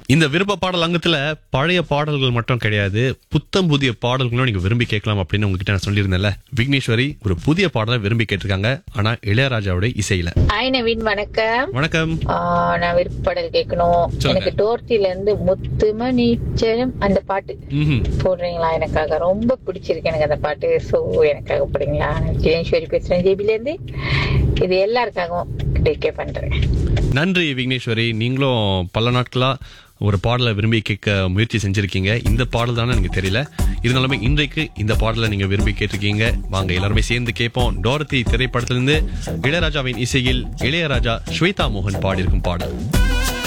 இந்த விருப்ப பாடல் அங்கத்துல பழைய பாடல்கள் மட்டும் கிடையாது புத்தம் புதிய பாடல்களும் நீங்க விரும்பி கேட்கலாம் அப்படின்னு உங்ககிட்ட நான் சொல்லியிருந்தேன்ல விக்னேஸ்வரி ஒரு புதிய பாடலை விரும்பி கேட்டிருக்காங்க ஆனா இளையராஜாவுடைய இசையில ஹாய் நவீன் வணக்கம் வணக்கம் ஆ, நான் விருப்பப்பாடல் கேட்கணும் சொல்லுங்க. எனக்கு டோர்த்தில இருந்து முத்துமணிச்சரம் அந்த பாட்டு ம்ஹும். போடுறீங்களா எனக்காக ரொம்ப பிடிச்சிருக்கு எனக்கு அந்த பாட்டு சோ எனக்காக போடுறீங்களா நான் ஜெயேஸ்வரி பேசுறேன் ஜேபில இருந்து இது எல்லாருக்காகவும் டெடிகே பண்றேன் நன்றி விக்னேஸ்வரி நீங்களும் பல நாட்களா ஒரு பாடலை விரும்பி கேட்க முயற்சி செஞ்சிருக்கீங்க இந்த பாடல் தானே எனக்கு தெரியல இருந்தாலுமே இன்றைக்கு இந்த பாடலை நீங்க விரும்பி கேட்டிருக்கீங்க வாங்க எல்லாருமே சேர்ந்து கேட்போம் டோரத்தி திரைப்படத்திலிருந்து இளையராஜாவின் இசையில் இளையராஜா ஸ்வேதா மோகன் பாடியிருக்கும் பாடல்